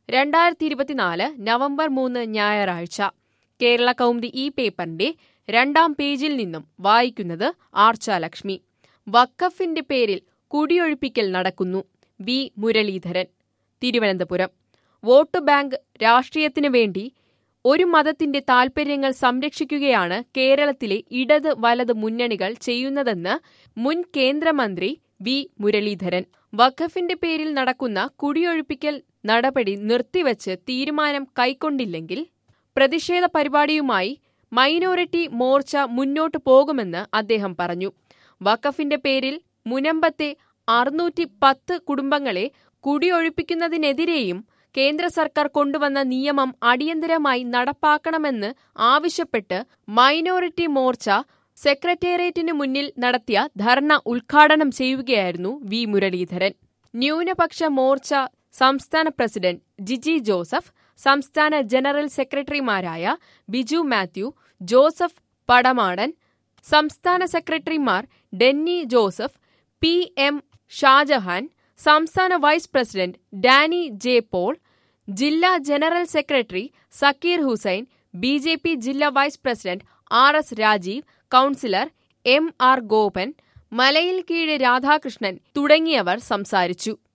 രണ്ടായിരത്തി ഇരുപത്തിനാല് നവംബർ മൂന്ന് ഞായറാഴ്ച കേരള കൗമുദി ഈ പേപ്പറിന്റെ രണ്ടാം പേജിൽ നിന്നും വായിക്കുന്നത് ആർച്ചാലക്ഷ്മി വഖഫിന്റെ പേരിൽ കുടിയൊഴിപ്പിക്കൽ നടക്കുന്നു V Muraleedharan Thiruvananthapuram vote bank രാഷ്ട്രീയത്തിനു വേണ്ടി ഒരു മതത്തിന്റെ താൽപര്യങ്ങൾ സംരക്ഷിക്കുകയാണ് കേരളത്തിലെ ഇടത് വലത് മുന്നണികൾ ചെയ്യുന്നതെന്ന് മുൻ കേന്ദ്രമന്ത്രി വി മുരളീധരൻ വഖഫിന്റെ പേരിൽ നടക്കുന്ന കുടിയൊഴിപ്പിക്കൽ നടപടി നിർത്തിവച്ച് തീരുമാനം കൈക്കൊണ്ടില്ലെങ്കിൽ പ്രതിഷേധ പരിപാടിയുമായി മൈനോറിറ്റി മോർച്ച മുന്നോട്ടു പോകുമെന്ന് അദ്ദേഹം പറഞ്ഞു വഖഫിന്റെ പേരിൽ മുനമ്പത്തെ അറുന്നൂറ്റി പത്ത് കുടുംബങ്ങളെ കുടിയൊഴിപ്പിക്കുന്നതിനെതിരെയും കേന്ദ്ര സർക്കാർ കൊണ്ടുവന്ന നിയമം അടിയന്തരമായി നടപ്പാക്കണമെന്ന് ആവശ്യപ്പെട്ട് മൈനോറിറ്റി മോർച്ച സെക്രട്ടേറിയറ്റിനു മുന്നിൽ നടത്തിയ ധർണ ഉദ്ഘാടനം ചെയ്യുകയായിരുന്നു വി മുരളീധരൻ ന്യൂനപക്ഷ മോർച്ച സംസ്ഥാന പ്രസിഡന്റ് ജിജി ജോസഫ് സംസ്ഥാന ജനറൽ സെക്രട്ടറിമാരായ ബിജു മാത്യു ജോസഫ് പടമാടൻ സംസ്ഥാന സെക്രട്ടറിമാർ ഡെന്നി ജോസഫ് പി എം ഷാജഹാൻ സംസ്ഥാന vice president Dani J Paul ജില്ലാ general secretary Zakir Hussain B J P ജില്ലാ vice president R S Rajeev councillor M R Gopan Malayil Keezh Radhakrishnan തുടങ്ങിയവർ സംസാരിച്ചു